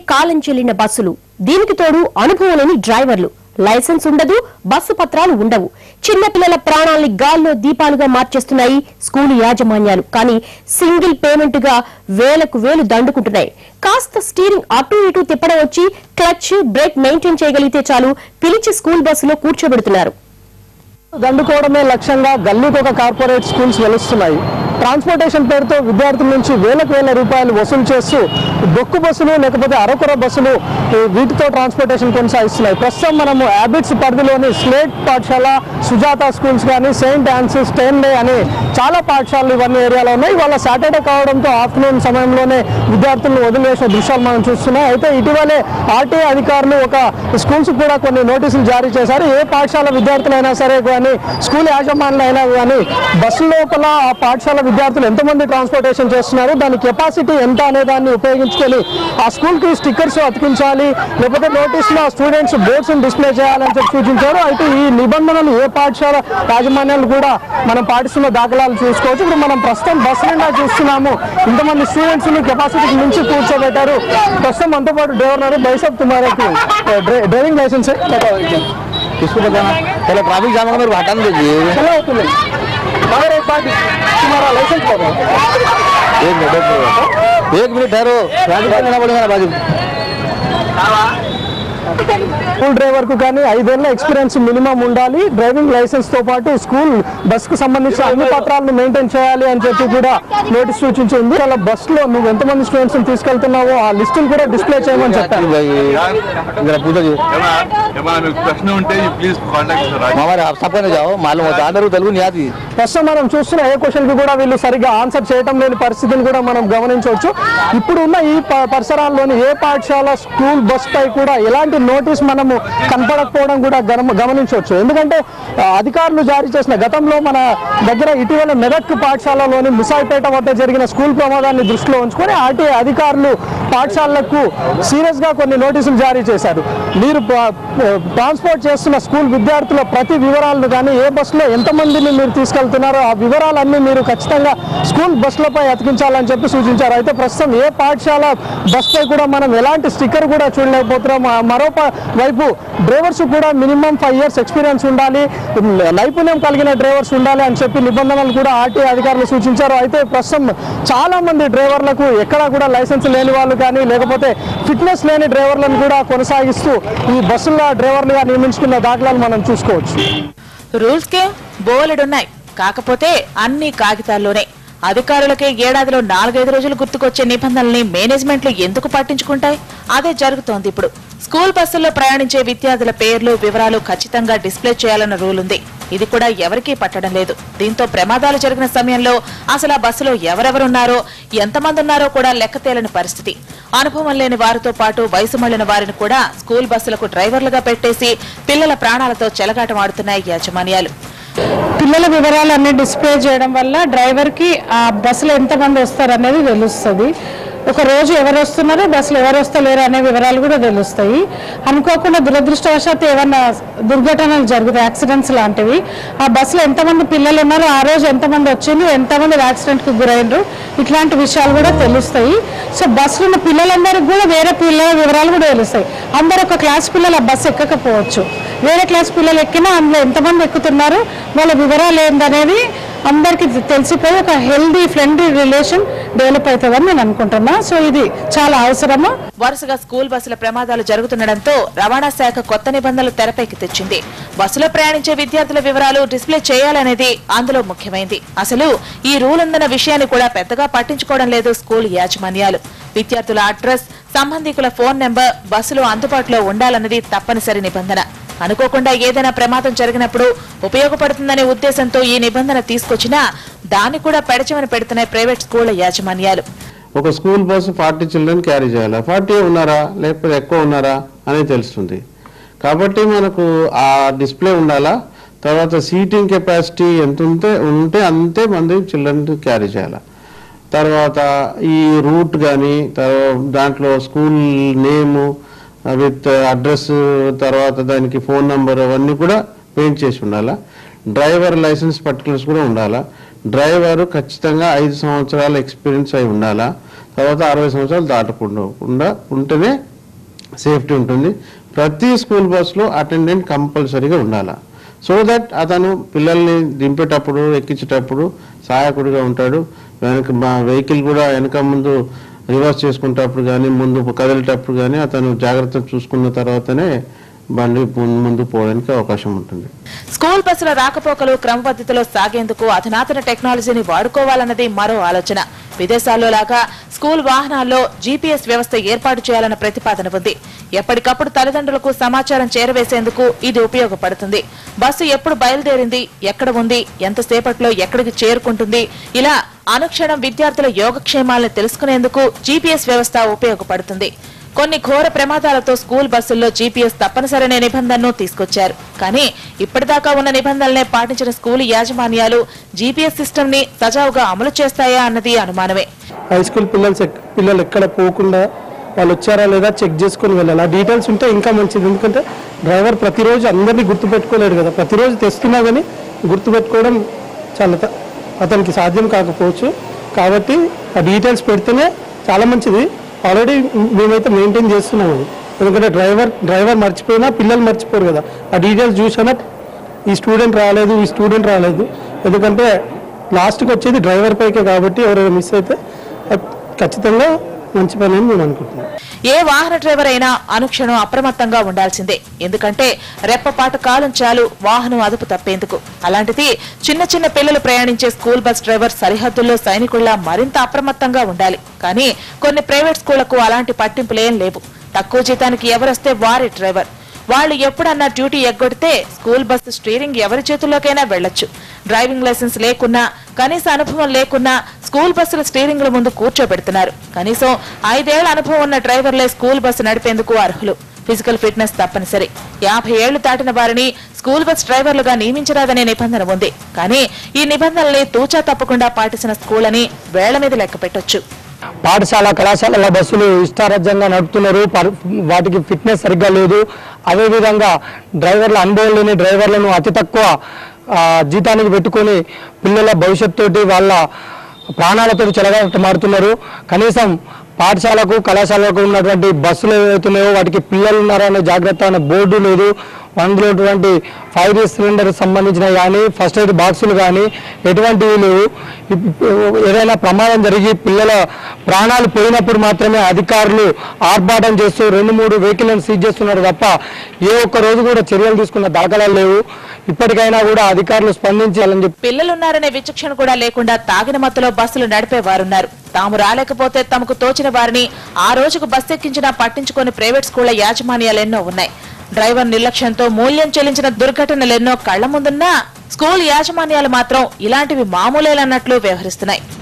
కాలం చెల్లిన బస్సులు దీనికి తోడు అనుభవం లేని డ్రైవర్లు లైసెన్స్ ఉండదు బస్సు పత్రాలు ఉండవు చిన్నపిల్లల ప్రాణాల్ని గాల్లో దీపాలుగా మార్చేస్తున్నాయి స్కూలు యాజమాన్యాలు కానీ సింగిల్ పేమెంట్ గా వేలకు వేలు దండుకుంటున్నాయి కాస్త స్టీరింగ్ అటు ఇటు తిప్పడం వచ్చి క్లచ్ బ్రేక్ మెయింటైన్ చేయగలిగితే చాలు పిలిచి స్కూల్ బస్సులో కూర్చోబెడుతున్నారు దండుకోవడమే లక్ష్యంగా గల్లీకి ఒక కార్పొరేట్ స్కూల్స్ వెలుస్తున్నాయి ట్రాన్స్పోర్టేషన్ పేరుతో విద్యార్థుల నుంచి వేలకు వేల రూపాయలు వసూలు చేస్తూ బొక్కు బస్సులు లేకపోతే అరకొర బస్సులు ఈ వీటితో ట్రాన్స్పోర్టేషన్ కొనసాగిస్తున్నాయి ప్రస్తుతం మనము హ్యాబిట్స్ పరిధిలోని స్లేట్ పాఠశాల సుజాత స్కూల్స్ కానీ సెయింట్ ఆన్సిస్ స్టెన్లే అని చాలా పాఠశాలలు ఇవన్నీ ఏరియాలో ఉన్నాయి ఇవాళ సాటర్డే కావడంతో ఆఫ్టర్నూన్ సమయంలోనే విద్యార్థులను వదిలివేసిన దృశ్యాలు మనం చూస్తున్నాం అయితే ఇటీవలే ఆర్టీఏ అధికారులు ఒక స్కూల్స్ కూడా కొన్ని నోటీసులు జారీ చేశారు ఏ పాఠశాల విద్యార్థులైనా సరే కానీ స్కూల్ యాజమాన్యులు అయినా కానీ బస్సు లోపల ఆ పాఠశాల విద్యార్థులు ఎంతమంది ట్రాన్స్పోర్టేషన్ చేస్తున్నారు దాని కెపాసిటీ ఎంత అనే దాన్ని ఉపయోగించుకొని ఆ స్కూల్కి స్టిక్కర్స్ అతికించాలి లేకపోతే నోటీసులో స్టూడెంట్స్ బోర్డ్స్ డిస్ప్లే చేయాలని చెప్పి సూచించారు అయితే ఈ నిబంధనలు ఏ పాఠశాల యాజమాన్యాలు కూడా మనం పాటిస్తున్న దాఖలాలు చూసుకోవచ్చు ఇప్పుడు మనం ప్రస్తుతం బస్ నిండా చూస్తున్నాము ఇంతమంది స్టూడెంట్స్ ని కెపాసిటీకి మించి కూర్చోబెట్టారు ప్రస్తుతం మనతో పాటు డ్రైవర్ ఉన్నారు బైసప్ తుమారేకి డ్రైవింగ్ లైసెన్స్ किसको बताना पहले ट्रैफिक जाम का मेरे को हटाने दीजिए चलो అవుతుంది मगर एक बात तुम्हारा लाइसेंस कब है एक मिनट एक मिनट एक मिनट ठहरो ट्रैफिक जाम करना पड़ेगा ना बाजू స్కూల్ డ్రైవర్ కు కానీ ఐదేళ్ల ఎక్స్పీరియన్స్ మినిమం ఉండాలి డ్రైవింగ్ లైసెన్స్ తో పాటు స్కూల్ బస్ కు సంబంధించిన అన్ని పత్రాలను మెయింటైన్ చేయాలి అని చెప్పి కూడా నోటీస్ సూచించింది అలా బస్ లో నువ్వు ఎంతమంది స్టూడెంట్స్ తీసుకెళ్తున్నావో ఆ లిస్టులు కూడా డిస్ప్లే చేయమని చెప్పాను भाई जरा पूछो जी ఏమైనా మీకు ప్రశ్న ఉంటే ప్లీజ్ కాంటాక్ట్ రాజ్ हमारे आप सबको नहीं जाओ मालूम होता अंदर तेलुगु नहीं आती ప్రస్తుతం మనం చూస్తున్న ఏ క్వశ్చన్ కి కూడా వీళ్ళు సరిగ్గా ఆన్సర్ చేయటం లేని పరిస్థితిని కూడా మనం గమనించవచ్చు ఇప్పుడు ఉన్న ఈ ప- పరిసరాల్లోని ఏ పాఠశాల స్కూల్ బస్ పై కూడా ఎలాంటి నోటీస్ మనము కనపడకపోవడం కూడా గమ- గమనించవచ్చు ఎందుకంటే ఆ, అధికారులు జారీ చేసిన గతంలో మన దగ్గర ఇటీవల మెదక్ పాఠశాలలోని ముసాయిపేట వద్ద జరిగిన స్కూల్ ప్రమాదాన్ని దృష్టిలో ఉంచుకొని ఆర్టీఐ అధికారులు పాఠశాలలకు సీరియస్ గా కొన్ని నోటీసులు జారీ చేశారు మీరు ప- ట్రాన్స్పోర్ట్ చేస్తున్న స్కూల్ విద్యార్థుల ప్రతి వివరాలను కానీ ఏ బస్సులో ఎంతమందిని మీరు తీసుకెళ్తున్నారో ఆ వివరాలన్నీ మీరు ఖచ్చితంగా స్కూల్ బస్సులపై అతికించాలని చెప్పి సూచించారు అయితే ప్రస్తుతం ఏ పాఠశాల బస్ పై కూడా మనం ఎలాంటి స్టిక్కర్ కూడా చూడలేకపోతున్నాం ఆ మరో ప- వైపు డ్రైవర్స్ కూడా మినిమం ఫైవ్ ఇయర్స్ ఎక్స్పీరియన్స్ ఉండాలి నైపుణ్యం కలిగిన డ్రైవర్స్ ఉండాలి అని చెప్పి నిబంధనలు కూడా ఆర్టీఐ అధికారులు సూచించారు అయితే ప్రస్తుతం చాలా మంది డ్రైవర్లకు ఎక్కడా కూడా లైసెన్స్ లేని వాళ్ళు కానీ లేకపోతే ఫిట్నెస్ లేని డ్రైవర్లను కూడా కొనసాగిస్తూ ఈ బస్సుల డ్రైవర్లుగా నియమించుకున్న దాఖలాలు మనం చూసుకోవచ్చు రూల్స్ కే బోలెడున్నాయి కాకపోతే అన్ని కాగితాల్లోనే అధికారులకే ఏడాదిలో నాలుగైదు రోజులు గుర్తుకొచ్చే నిబంధనల్ని మేనేజ్మెంట్లు ఎందుకు పట్టించుకుంటాయి అదే జరుగుతోంది ఇప్పుడు స్కూల్ బస్సుల్లో ప్రయాణించే విద్యార్థుల పేర్లు వివరాలు ఖచ్చితంగా డిస్ప్లే చేయాలన్న రూల్ ఉంది ఇది కూడా ఎవరికీ పట్టడం లేదు దీంతో ప్రమాదాలు జరిగిన సమయంలో అసలు ఆ బస్సులో ఎవరెవరున్నారో ఎంతమంది ఉన్నారో కూడా లెక్క తేలని పరిస్థితి అనుభవం లేని వారితో పాటు వయసు మళ్లిన వారిని కూడా స్కూల్ బస్సులకు డ్రైవర్లుగా పెట్టేసి పిల్లల ప్రాణాలతో చెలగాటమాడుతున్నాయి యాజమాన్యాలు పిల్లల వివరాలు అన్ని డిస్ప్లే చేయడం వల్ల డ్రైవర్కి ఆ బస్సులో ఎంతమంది వస్తారు అనేది తెలుస్తుంది ఒక రోజు ఎవరు వస్తున్నారో బస్సులో ఎవరు వస్తలేరు అనే వివరాలు కూడా తెలుస్తాయి అనుకోకుండా దురదృష్టవశాత్తు ఏమన్నా దుర్ఘటనలు జరుగుతాయి యాక్సిడెంట్స్ లాంటివి ఆ బస్సులో ఎంతమంది పిల్లలు ఉన్నారో ఆ రోజు ఎంతమంది వచ్చిండ్రు ఎంతమంది యాక్సిడెంట్కి గురైనరు ఇట్లాంటి విషయాలు కూడా తెలుస్తాయి సో బస్సులో ఉన్న పిల్లలందరికీ కూడా వేరే పిల్లల వివరాలు కూడా తెలుస్తాయి అందరు ఒక క్లాస్ పిల్లలు ఆ బస్సు ఎక్కకపోవచ్చు వేరే క్లాస్ పిల్లలు ఎక్కినా అందులో ఎంతమంది ఎక్కుతున్నారు వాళ్ళ వివరాలు ఏందనేది అందరికీ తెలిసిపోయి ఒక హెల్దీ ఫ్రెండ్లీ రిలేషన్ డెవలప్ అవుతుందని నేను అనుకుంటున్నా సో ఇది చాలా అవసరము వరుసగా స్కూల్ బస్సుల ప్రమాదాలు జరుగుతుండటంతో రవాణా శాఖ కొత్త నిబంధనలు తెరపైకి తెచ్చింది బస్సులో ప్రయాణించే విద్యార్థుల వివరాలు డిస్ప్లే చేయాలనేది అందులో ముఖ్యమైంది అసలు ఈ రూల్ ఉందన్న విషయాన్ని కూడా పెద్దగా పట్టించుకోవడం లేదు స్కూల్ యాజమాన్యాలు విద్యార్థుల అడ్రస్ సంబంధికుల ఫోన్ నెంబర్ బస్సులో అందుబాటులో ఉండాలన్నది తప్పనిసరి నిబంధన అనుకోకుండా ఏదైనా ప్రమాదం జరిగినప్పుడు ఉపయోగపడుతుందనే ఉద్దేశంతో ఈ నిబంధన తీసుకొచ్చినా దాన్ని కూడా పెడచమని పెడుతున్నాయి ప్రైవేట్ స్కూళ్ల యాజమాన్యాలు ఒక school bus forty children carry చేయాలి ఫార్టీ ఉన్నారా లేకపోతే ఎక్కువ ఉన్నారా అనేది తెలుస్తుంది కాబట్టి మనకు ఆ డిస్ప్లే ఉండాలా తర్వాత సీటింగ్ కెపాసిటీ ఎంత ఉంటే ఉంటే అంతే మంది చిల్డ్రన్ క్యారీ చేయాలి తర్వాత ఈ రూట్ కానీ దాంట్లో స్కూల్ నేము విత్ అడ్రస్ తర్వాత దానికి ఫోన్ నంబర్ అవన్నీ కూడా పెయింట్ చేసి ఉండాలా డ్రైవర్ లైసెన్స్ పర్టికులర్స్ కూడా ఉండాలా డ్రైవర్ ఖచ్చితంగా ఐదు సంవత్సరాల ఎక్స్పీరియన్స్ అయి ఉండాలా తర్వాత అరవై సంవత్సరాలు దాటకుండా ఉంటేనే సేఫ్టీ ఉంటుంది ప్రతి స్కూల్ బస్సులో అటెండెంట్ కంపల్సరీగా ఉండాలి సో దట్ అతను పిల్లల్ని దింపేటప్పుడు ఎక్కించేటప్పుడు సహాయకుడిగా ఉంటాడు వెనక మా వెహికల్ కూడా వెనక ముందు రివర్స్ చేసుకునేటప్పుడు కానీ ముందు కదిలేటప్పుడు కానీ అతను జాగ్రత్త చూసుకున్న తర్వాతనే బండి ముందు ముందు పోవడానికి అవకాశం ఉంటుంది స్కూల్ బస్సుల రాకపోకలు క్రమపద్ధతిలో సాగేందుకు అధునాతన టెక్నాలజీని వాడుకోవాలన్నది మరో ఆలోచన విదేశాల్లో లాగా స్కూల్ వాహనాల్లో జీపీఎస్ వ్యవస్థ ఏర్పాటు చేయాలన్న ప్రతిపాదన ఉంది ఎప్పటికప్పుడు తల్లిదండ్రులకు సమాచారం చేరవేసేందుకు ఇది ఉపయోగపడుతుంది బస్సు ఎప్పుడు బయలుదేరింది ఎక్కడ ఉంది ఎంతసేపట్లో ఎక్కడికి చేరుకుంటుంది ఇలా అనుక్షణం విద్యార్థుల యోగక్షేమాలను తెలుసుకునేందుకు జీపీఎస్ వ్యవస్థ ఉపయోగపడుతుంది కొన్ని ఘోర ప్రమాదాలతో స్కూల్ బస్సుల్లో జీపీఎస్ తప్పనిసరనే నిబంధనను తీసుకొచ్చారు కానీ ఇప్పటిదాకా ఉన్న నిబంధనలనే పాటించిన స్కూల్ యాజమాన్యాలు జీపీఎస్ సిస్టమ్ ని సజావుగా అమలు చేస్తాయా అన్నది అనుమానమే హై స్కూల్ పిల్లలు ఎక్- పిల్లలు ఎక్కడ పోకుండా వాళ్ళు వచ్చారా లేదా చెక్ చేసుకొని వెళ్ళాలి ఆ డీటెయిల్స్ ఉంటే ఇంకా మంచిది ఎందుకంటే డ్రైవర్ ప్రతిరోజు అందరినీ గుర్తుపెట్టుకోలేడు కదా ప్రతిరోజు తెస్తున్నా కానీ గుర్తుపెట్టుకోవడం చాలా త- అతనికి సాధ్యం కాకపోవచ్చు కాబట్టి ఆ డీటెయిల్స్ పెడితేనే చాలా మంచిది ఆల్రెడీ మేమైతే మెయింటైన్ చేస్తున్నాం అది ఎందుకంటే డ్రైవర్ డ్రైవర్ మర్చిపోయినా పిల్లలు మర్చిపోరు కదా ఆ డీటెయిల్స్ చూసినా ఈ స్టూడెంట్ రాలేదు ఈ స్టూడెంట్ రాలేదు ఎందుకంటే లాస్ట్కి వచ్చేది డ్రైవర్ పైకే కాబట్టి ఎవరైనా మిస్ అయితే అది ఖచ్చితంగా మంచి పని అని నేను అనుకుంటున్నాను ఏ వాహన డ్రైవర్ అయినా అనుక్షణం అప్రమత్తంగా ఉండాల్సిందే ఎందుకంటే రెప్పపాటు కాలం చాలు వాహనం అదుపు తప్పేందుకు అలాంటిది చిన్న చిన్న పిల్లలు ప్రయాణించే స్కూల్ బస్ డ్రైవర్ సరిహద్దుల్లో సైనికుల్లా మరింత అప్రమత్తంగా ఉండాలి కానీ కొన్ని ప్రైవేట్ స్కూళ్లకు అలాంటి పట్టింపులేం లేవు తక్కువ జీతానికి ఎవరొస్తే వారి డ్రైవర్ వాళ్ళు ఎప్పుడన్నా డ్యూటీ ఎగ్గొడితే స్కూల్ బస్సు స్టీరింగ్ ఎవరి చేతుల్లోకైనా వెళ్లొచ్చు డ్రైవింగ్ లైసెన్స్ లేకున్నా కనీస అనుభవం లేకున్నా స్కూల్ బస్సుల స్టీరింగ్ల ముందు కూర్చోబెడుతున్నారు కనీసం ఐదేళ్ల అనుభవం ఉన్న డ్రైవర్లే స్కూల్ బస్సు నడిపేందుకు అర్హులు ఫిజికల్ ఫిట్నెస్ తప్పనిసరి యాభై ఏళ్లు దాటిన వారిని స్కూల్ బస్ డ్రైవర్లుగా నియమించరాదనే నిబంధన ఉంది కానీ ఈ నిబంధనల్ని తూచా తప్పకుండా పాటించిన స్కూల్ అని వేళ్ల మీద లెక్క పెట్టొచ్చు పాఠశాల కళాశాలల బస్సులు ఇష్టారాజ్యంగా నడుపుతున్నారు పర్- వాటికి ఫిట్నెస్ సరిగ్గా లేదు అదేవిధంగా డ్రైవర్ల అనుభవం లేని డ్రైవర్లను అతి తక్కువ ఆ, జీతానికి పెట్టుకొని పిల్లల భవిష్యత్తు వాళ్ళ ప్రాణాలతో చెలగాటమాడుతున్నారు కనీసం పాఠశాలకు కళాశాలకు ఉన్నటువంటి బస్సులు ఏవైతున్నాయో వాటికి పిల్లలు ఉన్నారనే జాగ్రత్త అనే బోర్డు లేదు అందులో ఉన్నటువంటి ఫైర్ సిలిండర్ సంబంధించిన కానీ ఫస్ట్ ఎయిడ్ బాక్సులు కానీ ఎటువంటివి లేవు ఇప్- ఏదైనా ప్రమాదం జరిగి పిల్లల ప్రాణాలు పోయినప్పుడు మాత్రమే అధికారులు ఆర్భాటం చేస్తూ రెండు మూడు వెహికల్ని సీజ్ చేస్తున్నారు తప్ప ఏ ఒక్క రోజు కూడా చర్యలు తీసుకున్న దాఖలాలు లేవు ఇప్పటికైనా కూడా అధికారులు స్పందించాలని చెప్పి పిల్లలున్నారనే విచక్షణ కూడా లేకుండా తాగిన మత్తులో బస్సులు నడిపే వారున్నారు తాము రాలేకపోతే తమకు తోచిన వారిని ఆ రోజుకు బస్సు ఎక్కించినా పట్టించుకొని ప్రైవేట్ స్కూళ్ల యాజమాన్యాలెన్నో ఉన్నాయి డ్రైవర్ నిర్లక్ష్యంతో మూల్యం చెల్లించిన దుర్ఘటనలెన్నో కళ్ల ముందున్నా స్కూల్ యాజమాన్యాలు మాత్రం ఇలాంటివి మామూలేలన్నట్లు వ్యవహరిస్తున్నాయి